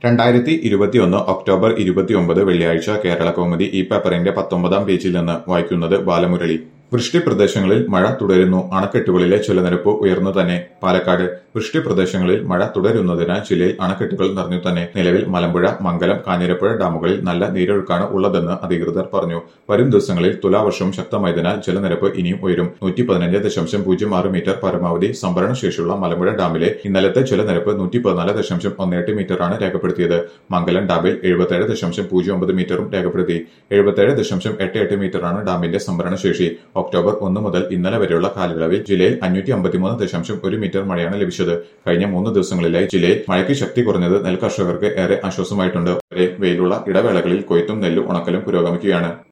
രണ്ടായിരത്തി ഇരുപത്തിയൊന്ന് ഒക്ടോബർ ഇരുപത്തിയൊമ്പത് വെള്ളിയാഴ്ച കേരള കൗമുദി ഈ പേപ്പറിന്റെ പത്തൊമ്പതാം പേജിൽ നിന്ന് വായിക്കുന്നത് ബാലമുരളി വൃഷ്ടി പ്രദേശങ്ങളിൽ മഴ തുടരുന്നു അണക്കെട്ടുകളിലെ ജലനിരപ്പ് ഉയർന്നു തന്നെ പാലക്കാട് വൃഷ്ടി പ്രദേശങ്ങളിൽ മഴ തുടരുന്നതിനാൽ ജില്ലയിൽ അണക്കെട്ടുകൾ നിറഞ്ഞു തന്നെ നിലവിൽ മലമ്പുഴ മംഗലം കാഞ്ഞിരപ്പുഴ ഡാമുകളിൽ നല്ല നീരൊഴുക്കാണ് ഉള്ളതെന്ന് അധികൃതർ പറഞ്ഞു വരും ദിവസങ്ങളിൽ തുലാവർഷവും ശക്തമായതിനാൽ ജലനിരപ്പ് ഇനിയും ഉയരും നൂറ്റി പതിനഞ്ച് ദശാംശം പൂജ്യം ആറ് മീറ്റർ പരമാവധി സംഭരണ ശേഷിയുള്ള മലമ്പുഴ ഡാമിലെ ഇന്നലത്തെ ജലനിരപ്പ് നൂറ്റി പതിനാല് ദശാംശം ഒന്ന് എട്ട് മീറ്ററാണ് രേഖപ്പെടുത്തിയത് മംഗലം ഡാമിൽ എഴുപത്തേഴ് ദശാംശം പൂജ്യം ഒമ്പത് മീറ്ററും രേഖപ്പെടുത്തി എഴുപത്തേഴ് ദശാംശം എട്ട് എട്ട് മീറ്ററാണ് ഡാമിന്റെ സംഭരണ ശേഷി ഒക്ടോബർ ഒന്ന് മുതൽ ഇന്നലെ വരെയുള്ള കാലയളവിൽ ജില്ലയിൽ അഞ്ഞൂറ്റി അമ്പത്തിമൂന്ന് ദശാംശം ഒരു മീറ്റർ മഴയാണ് ലഭിച്ചത് കഴിഞ്ഞ മൂന്ന് ദിവസങ്ങളിലായി ജില്ലയിൽ മഴയ്ക്ക് ശക്തി കുറഞ്ഞത് നെൽ കർഷകർക്ക് ഏറെ ആശ്വാസമായിട്ടുണ്ട് വരെ വെയിലുള്ള ഇടവേളകളിൽ കൊയ്ത്തും നെല്ലും ഉണക്കലും പുരോഗമിക്കുകയാണ്